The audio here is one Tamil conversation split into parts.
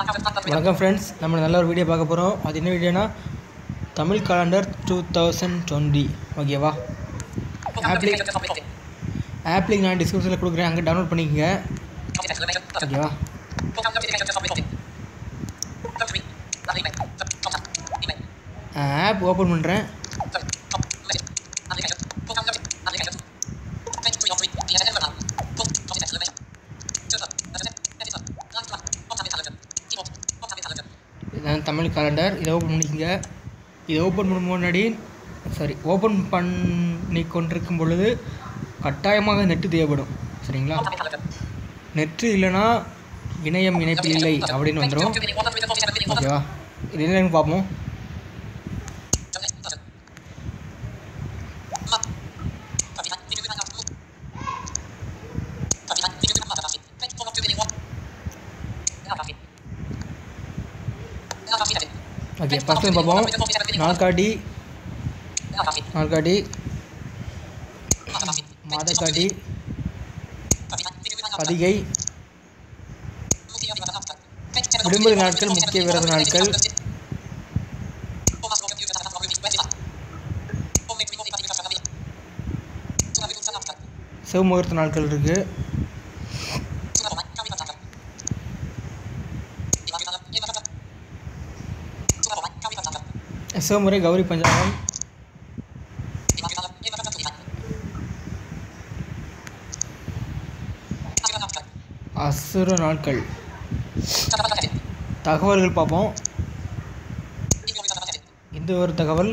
வணக்கம் ஃப்ரெண்ட்ஸ் நம்ம நல்ல ஒரு வீடியோ பார்க்க போகிறோம் அது என்ன வீடியோனா Tamil calendar two thousand twenty ஓகேவா ஆப்லிக் ஆப்லிக் நான் டிஸ்கிரிப்ஷனில் கொடுக்குறேன் அங்கே டவுன்லோட் பண்ணிக்கங்க ஓகேவா ஆப் ஓப்பன் பண்ணுறேன் இதுதான் தமிழ் காலண்டர் இதை ஓப்பன் பண்ணிக்கங்க இதை ஓப்பன் பண்ண முன்னாடி சாரி ஓப்பன் பண்ணி கொண்டிருக்கும் பொழுது கட்டாயமாக நெட்டு தேவைப்படும் சரிங்களா நெட்டு இல்லைன்னா இணையம் இணைப்பில் இல்லை அப்படின்னு வந்துடும் ஓகேவா இது என்னன்னு பார்ப்போம் ஓகே ஃபஸ்ட்டு பார்ப்போம் நாள்காட்டி நாள்காட்டி மாதக்காட்டி பதிகை விடுமுறை நாட்கள் முக்கிய விரத நாட்கள் சிவமுகூர்த்த நாட்கள் இருக்குது சிவமுறை கௌரி பஞ்சாங்கம் அசுர நாட்கள் தகவல்கள் பார்ப்போம் இந்த ஒரு தகவல்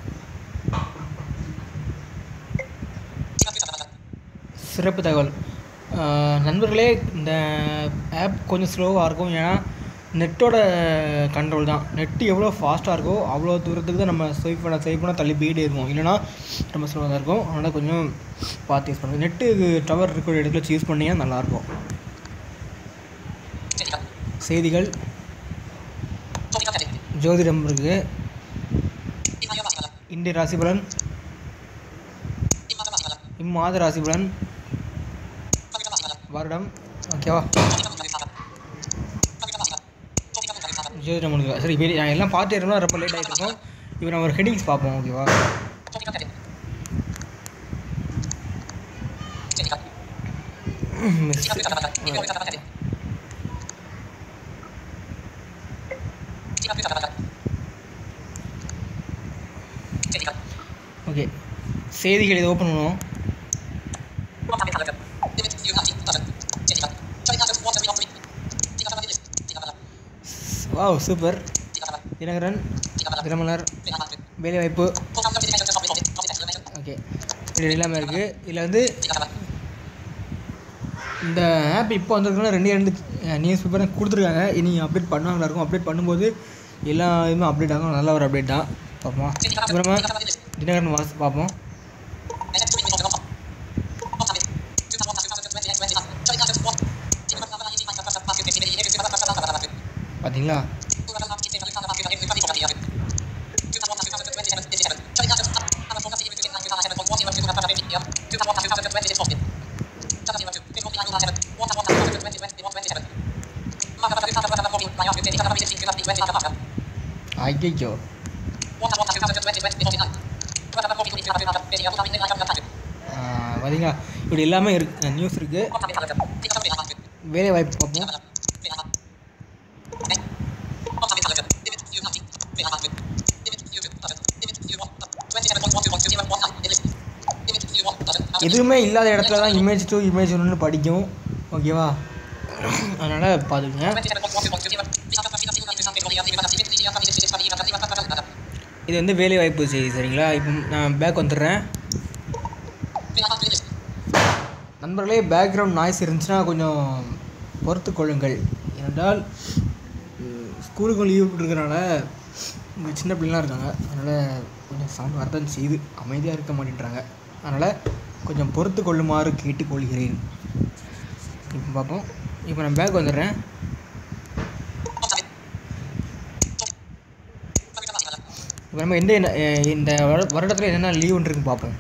சிறப்பு தகவல் ஆஹ் நண்பர்களே இந்த ஆப் கொஞ்சம் ஸ்லோவாக இருக்கும் ஏன்னா நெட்டோட கண்ட்ரோல் தான் நெட்டு எவ்வளோ ஃபாஸ்ட்டாக இருக்கோ அவ்வளோ தூரத்துக்கு தான் நம்ம ஸ்வைப் பண்ண ஸ்வைப் பண்ண தள்ளி போயிட்டே இருக்கும் இல்லைனா ரொம்ப ஸ்லோவாக தான் இருக்கும் அதனால் கொஞ்சம் பார்த்து யூஸ் பண்ணுங்கள் நெட்டு டவர் இருக்கிற இடத்துல வச்சு யூஸ் பண்ணிங்கன்னா நல்லாயிருக்கும் செய்திகள் ஜோதிடம் இருக்குது இந்திய ராசிபலன் இம்மாத ராசிபலன் வருடம் ஓகேவா ஜோதிடம் முடிஞ்சு சரி இப்போ நான் எல்லாம் பார்த்து இருக்கணும் ரொம்ப லேட் ஆகிட்டு இருக்கும் இப்போ நம்ம ஒரு ஹெட்டிங்ஸ் பார்ப்போம் ஓகேவா ஓகே செய்திகள் இதை ஓப்பன் பண்ணுவோம் வாவ் சூப்பர் தினகரன் தினமலர் வேலைவாய்ப்பு ஓகே இது எல்லாமே இருக்குது இதில் வந்து இந்த ஆப் இப்போ வந்திருக்குன்னா ரெண்டே ரெண்டு நியூஸ் பேப்பர் கொடுத்துருக்காங்க இனி அப்டேட் பண்ணுவாங்களா இருக்கும் அப்டேட் பண்ணும்போது எல்லா இதுவுமே அப்டேட் ஆகும் நல்ல ஒரு அப்டேட் தான் பார்ப்போம் அப்புறமா தினகரன் வாஸ் பார்ப்போம் பார்த்தீங்களா ஐயோ பார்த்தீங்களா இப்படி எல்லாமே இருக்கு நியூஸ் இருக்குது வேலை வாய்ப்பு பார்ப்போம் எதுவுமே இல்லாத இடத்துல தான் இமேஜ் டூ இமேஜ் ஒன்று படிக்கும் ஓகேவா அதனால் பார்த்துக்குங்க இது வந்து வேலை வாய்ப்பு செய்தி சரிங்களா இப்போ நான் பேக் வந்துடுறேன் நண்பர்களே பேக்ரவுண்ட் நாய்ஸ் இருந்துச்சுன்னா கொஞ்சம் பொறுத்து கொள்ளுங்கள் ஏனென்றால் ஸ்கூலுக்கு லீவ் விட்டுருக்கனால இங்கே சின்ன பிள்ளைலாம் இருக்காங்க அதனால் கொஞ்சம் சவுண்ட் வரதான் செய்யுது அமைதியாக இருக்க மாட்டேன்றாங்க அதனால் கொஞ்சம் பொறுத்து கொள்ளுமாறு கேட்டுக்கொள்கிறேன் இப்போ பார்ப்போம் இப்போ நான் பேக் வந்துடுறேன் இப்போ நம்ம எந்த இந்த வருடத்தில் என்னென்ன லீவ் இருக்குன்னு பார்ப்போம்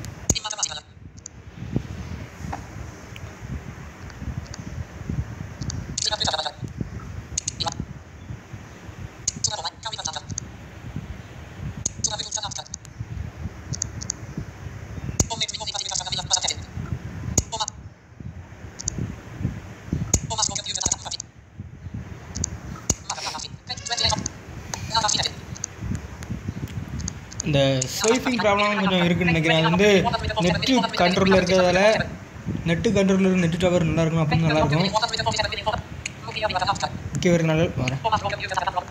இந்த ஸ்வைப்பிங் ப்ராப்ளம் கொஞ்சம் இருக்குன்னு நினைக்கிறேன் அது வந்து நெட்டு கண்ட்ரோலில் இருக்கிறதால நெட்டு கண்ட்ரோலில் நெட்டு டவர் நல்லா இருக்கணும் அப்படின்னு நல்லா இருக்கும் முக்கிய ஒரு நாள் வரேன்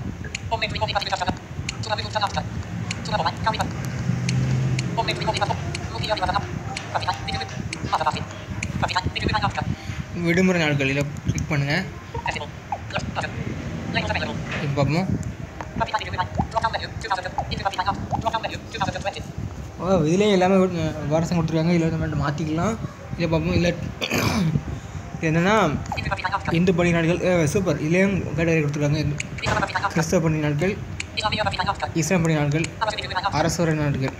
விடுமுறை நாட்களில் கிளிக் பண்ணுங்கள் இப்போ பார்ப்போம் ஓ இதுலேயும் எல்லாமே வாரசம் கொடுத்துருக்காங்க இல்லை வந்து மாற்றிக்கலாம் இதை பார்ப்போம் இல்லை இது என்னென்னா இந்து பணி நாட்கள் சூப்பர் இதுலேயும் கேட்டகரி கொடுத்துருக்காங்க கிறிஸ்தவ பணி நாட்கள் இஸ்லாம் பணி நாட்கள் அரசுரை நாட்கள்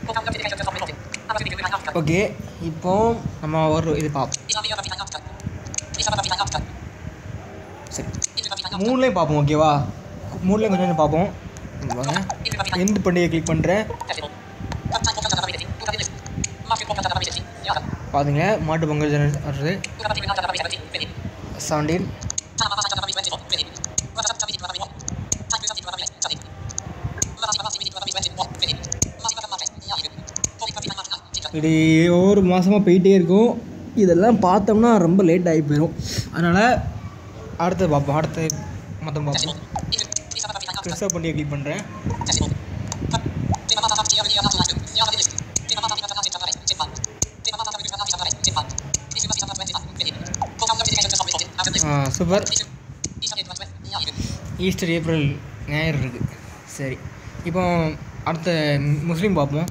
ஓகே இப்போ நம்ம ஒரு இது பார்ப்போம் சரி மூணுலேயும் பார்ப்போம் ஓகேவா மூணுலேயும் கொஞ்சம் கொஞ்சம் பார்ப்போம் வாங்க எந்த பண்டிகை கிளிக் பண்ணுறேன் பாருங்க மாட்டு பொங்கல் ஜன வருது செவன்டீன் இப்படி ஒவ்வொரு மாதமாக போயிட்டே இருக்கும் இதெல்லாம் பார்த்தோம்னா ரொம்ப லேட் ஆகி போயிடும் அதனால் அடுத்து பார்ப்போம் அடுத்து மொத்தம் பார்ப்போம் கிறிஸ்தவ பண்டிகை கிளிக் பண்ணுறேன் சூப்பர் ஈஸ்டர் ஏப்ரல் ஞாயிறு இருக்குது சரி இப்போ அடுத்த முஸ்லீம் பார்ப்போம்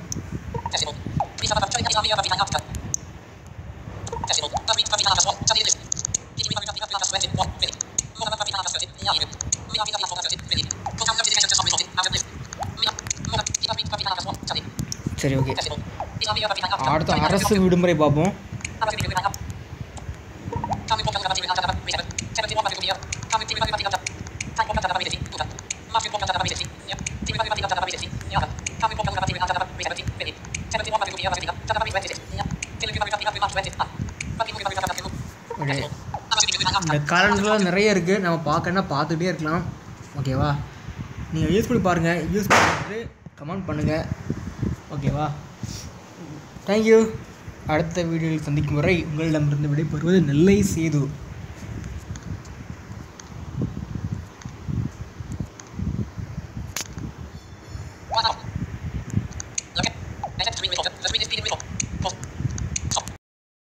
சரி ஓகே அடுத்த அரசு விடுமுறை பார்ப்போம் ஓகே இந்த காலண்டர்லாம் நிறைய இருக்குது நம்ம பார்க்கணுன்னா பார்த்துட்டே இருக்கலாம் ஓகேவா நீங்கள் யூஸ் பண்ணி பாருங்கள் யூஸ் பண்ணிட்டு கமெண்ட் பண்ணுங்கள் ஓகேவா தேங்க்யூ அடுத்த வீடியோவில் சந்திக்கும் வரை உங்களிடமிருந்து விடைபெறுவது நெல்லை சேது